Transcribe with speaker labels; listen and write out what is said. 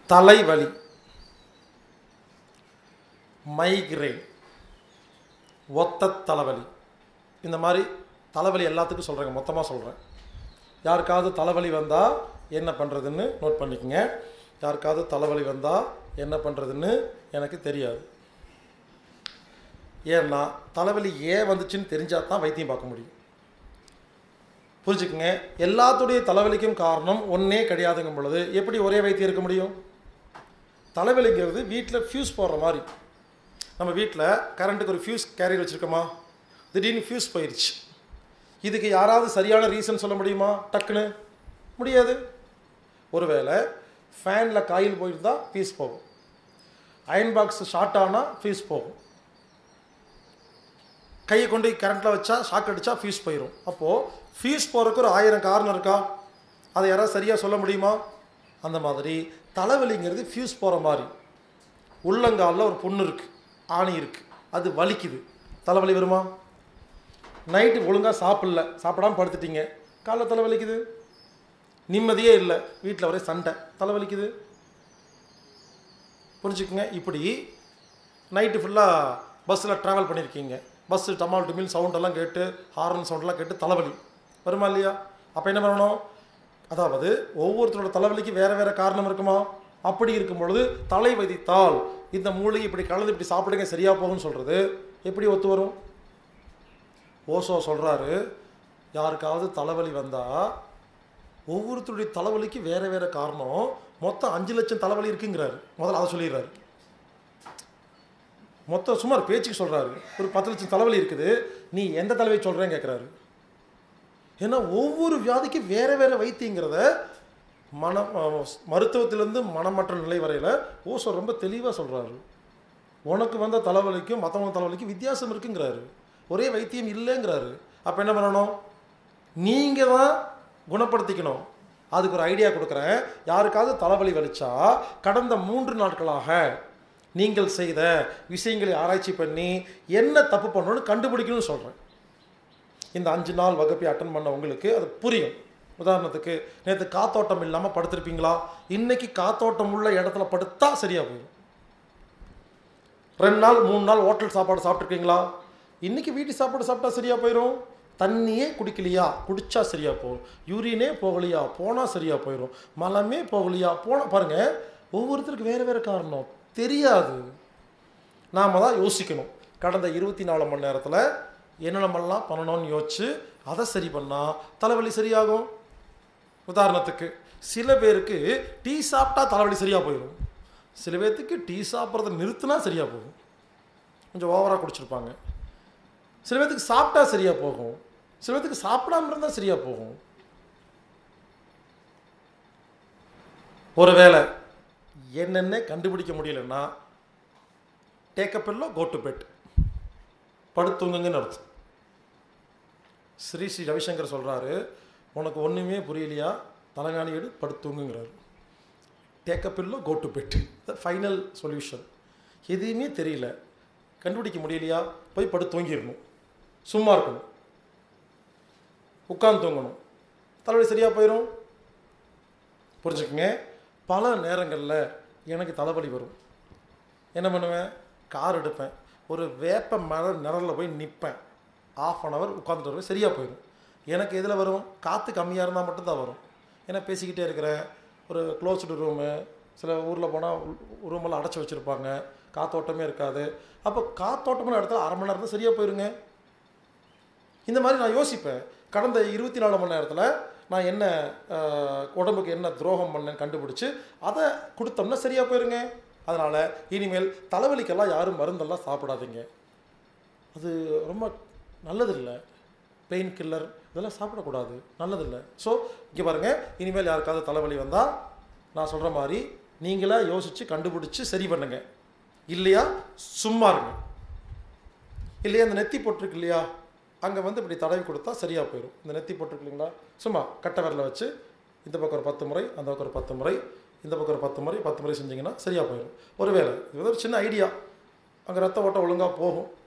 Speaker 1: தலைவலி மைக்ரேன் ஒத்த தலைவலி இந்த மாதிரி தலைவலி எல்லாத்துக்கும் சொல்கிறேங்க மொத்தமாக சொல்கிறேன் யாருக்காவது தலைவலி வந்தால் என்ன பண்ணுறதுன்னு நோட் பண்ணிக்கங்க யாருக்காவது தலைவலி வந்தால் என்ன பண்ணுறதுன்னு எனக்கு தெரியாது ஏன்னா தலைவலி ஏன் வந்துச்சுன்னு தெரிஞ்சால் தான் வைத்தியம் பார்க்க முடியும் புரிஞ்சுக்குங்க எல்லாத்துடைய தலைவலிக்கும் காரணம் ஒன்றே கிடையாதுங்கும் பொழுது எப்படி ஒரே வைத்தியம் இருக்க முடியும் தலைவலிங்கிறது வீட்டில் ஃபியூஸ் போடுற மாதிரி நம்ம வீட்டில் கரண்ட்டுக்கு ஒரு ஃபியூஸ் கேரியர் வச்சுருக்கோமா திடீர்னு ஃபியூஸ் போயிடுச்சு இதுக்கு யாராவது சரியான ரீசன் சொல்ல முடியுமா டக்குன்னு முடியாது ஒருவேளை ஃபேனில் காயில் போயிருந்தா ஃபீஸ் போகும் அயன் பாக்ஸ் ஷார்ட் ஆனால் ஃபீஸ் போகும் கையை கொண்டு கரண்ட்டில் வச்சா ஷாக் அடித்தா ஃபீஸ் போயிடும் அப்போது ஃபீஸ் போகிறதுக்கு ஒரு ஆயிரம் காரணம் இருக்கா அதை யாராவது சரியாக சொல்ல முடியுமா அந்த மாதிரி தலைவலிங்கிறது ஃபியூஸ் போகிற மாதிரி உள்ளங்காலில் ஒரு புண்ணு இருக்குது ஆணி இருக்குது அது வலிக்குது தலைவலி வருமா நைட்டு ஒழுங்காக சாப்பிடல சாப்பிடாம படுத்துட்டீங்க காலைல தலைவலிக்குது நிம்மதியே இல்லை வீட்டில் ஒரே சண்டை தலைவலிக்குது புரிஞ்சுக்குங்க இப்படி நைட்டு ஃபுல்லாக பஸ்ஸில் ட்ராவல் பண்ணியிருக்கீங்க பஸ்ஸு டமால் டுமில் சவுண்டெல்லாம் கேட்டு ஹார்ன் சவுண்டெல்லாம் கேட்டு தலைவலி வருமா இல்லையா அப்போ என்ன பண்ணணும் அதாவது ஒவ்வொருத்தரோட தலைவலிக்கு வேறு வேறு காரணம் இருக்குமா அப்படி இருக்கும் பொழுது தலை வைத்தால் இந்த மூலிகை இப்படி கலந்து இப்படி சாப்பிடுங்க சரியாக போகும்னு சொல்கிறது எப்படி ஒத்து வரும் ஓசோ சொல்கிறாரு யாருக்காவது தலைவலி வந்தால் ஒவ்வொருத்தருடைய தலைவலிக்கு வேறு வேறு காரணம் மொத்தம் அஞ்சு லட்சம் தலைவலி இருக்குங்கிறாரு முதல்ல அதை சொல்லிடுறாரு மொத்தம் சுமார் பேச்சுக்கு சொல்கிறாரு ஒரு பத்து லட்சம் தலைவலி இருக்குது நீ எந்த தலைவலி சொல்கிறேன்னு கேட்குறாரு ஏன்னா ஒவ்வொரு வியாதிக்கும் வேறு வேறு வைத்தியங்கிறத மன மருத்துவத்திலேருந்து மனமற்ற நிலை வரையில் ஓசோ ரொம்ப தெளிவாக சொல்கிறாரு உனக்கு வந்த தலைவலிக்கும் மற்றவங்க தலைவலிக்கும் வித்தியாசம் இருக்குங்கிறாரு ஒரே வைத்தியம் இல்லைங்கிறாரு அப்போ என்ன பண்ணணும் நீங்கள் தான் குணப்படுத்திக்கணும் அதுக்கு ஒரு ஐடியா கொடுக்குறேன் யாருக்காவது தலைவலி வலிச்சா கடந்த மூன்று நாட்களாக நீங்கள் செய்த விஷயங்களை ஆராய்ச்சி பண்ணி என்ன தப்பு பண்ணணும்னு கண்டுபிடிக்கணும்னு சொல்கிறேன் இந்த அஞ்சு நாள் வகுப்பை அட்டன் பண்ண உங்களுக்கு அது புரியும் உதாரணத்துக்கு நேற்று காத்தோட்டம் இல்லாமல் படுத்திருப்பீங்களா இன்னைக்கு காத்தோட்டம் உள்ள இடத்துல படுத்தா சரியாக போயிடும் ரெண்டு நாள் மூணு நாள் ஹோட்டல் சாப்பாடு சாப்பிட்ருக்கீங்களா இன்னைக்கு வீட்டு சாப்பாடு சாப்பிட்டா சரியாக போயிடும் தண்ணியே குடிக்கலையா குடிச்சா சரியாக போகும் யூரினே போகலையா போனால் சரியாக போயிடும் மலமே போகலையா போனால் பாருங்கள் ஒவ்வொருத்தருக்கு வேறு வேறு காரணம் தெரியாது நாம் தான் யோசிக்கணும் கடந்த இருபத்தி நாலு மணி நேரத்தில் என்னென்னமெல்லாம் பண்ணணும்னு யோசிச்சு அதை சரி பண்ணால் தலைவலி சரியாகும் உதாரணத்துக்கு சில பேருக்கு டீ சாப்பிட்டா தலைவலி சரியாக போயிடும் சில பேர்த்துக்கு டீ சாப்பிட்றத நிறுத்தினா சரியாக போகும் கொஞ்சம் ஓவராக குடிச்சிருப்பாங்க சில பேர்த்துக்கு சாப்பிட்டா சரியாக போகும் சில பேர்த்துக்கு சாப்பிடாம இருந்தால் சரியாக போகும் ஒருவேளை என்னென்ன கண்டுபிடிக்க முடியலன்னா டேக்கப் எல்லாம் கோ டு பெட் படுத்துங்கன்னு அர்த்தம் ஸ்ரீ ஸ்ரீ ரவிசங்கர் சொல்கிறாரு உனக்கு ஒன்றுமே புரியலையா தலைகாணி எடு படுத்துங்குங்கிறாரு டேக்கப் இல்லை go to bed the final solution எதுவுமே தெரியல கண்டுபிடிக்க முடியலையா போய் படு தூங்கிடணும் சும்மா இருக்கணும் உட்காந்து தூங்கணும் தலைவலி சரியாக போயிடும் புரிஞ்சுக்குங்க பல நேரங்களில் எனக்கு தலைவலி வரும் என்ன பண்ணுவேன் கார் எடுப்பேன் ஒரு வேப்ப மர நிழலில் போய் நிற்பேன் ஆஃப் அன் ஹவர் உட்காந்துட்டு வருவேன் சரியாக போயிடும் எனக்கு எதில் வரும் காற்று கம்மியாக இருந்தால் மட்டும்தான் வரும் ஏன்னா பேசிக்கிட்டே இருக்கிறேன் ஒரு க்ளோஸ்டு ரூமு சில ஊரில் போனால் ரூமெல்லாம் அடைச்சி வச்சுருப்பாங்க காத்தோட்டமே இருக்காது அப்போ காத்தோட்டமான இடத்துல அரை மணி நேரத்தில் சரியாக போயிருங்க இந்த மாதிரி நான் யோசிப்பேன் கடந்த இருபத்தி நாலு மணி நேரத்தில் நான் என்ன அஹ், உடம்புக்கு என்ன துரோகம் பண்ணேன்னு கண்டுபிடிச்சி அதை கொடுத்தோம்னா சரியாக போயிருங்க அதனால் இனிமேல் தலைவலிக்கெல்லாம் யாரும் மருந்தெல்லாம் சாப்பிடாதீங்க அது ரொம்ப நல்லதில்லை பெயின் கில்லர் இதெல்லாம் சாப்பிடக்கூடாது நல்லதில்லை ஸோ இங்கே பாருங்கள் இனிமேல் யாருக்காவது தலைவலி வந்தால் நான் சொல்கிற மாதிரி நீங்களே யோசித்து கண்டுபிடிச்சி சரி பண்ணுங்க இல்லையா சும்மா இருங்க இல்லையா இந்த நெத்தி போட்டிருக்கு இல்லையா அங்கே வந்து இப்படி தடவி கொடுத்தா சரியாக போயிடும் இந்த நெத்தி போட்டிருக்கு இல்லைங்களா சும்மா கட்டை விரல வச்சு இந்த பக்கம் ஒரு பத்து முறை அந்த பக்கம் ஒரு பத்து முறை இந்த பக்கம் ஒரு பத்து முறை பத்து முறை செஞ்சீங்கன்னா சரியாக போயிடும் ஒருவேளை இது வந்து ஒரு சின்ன ஐடியா அங்கே ரத்த ஓட்டம் ஒழுங்காக போகும்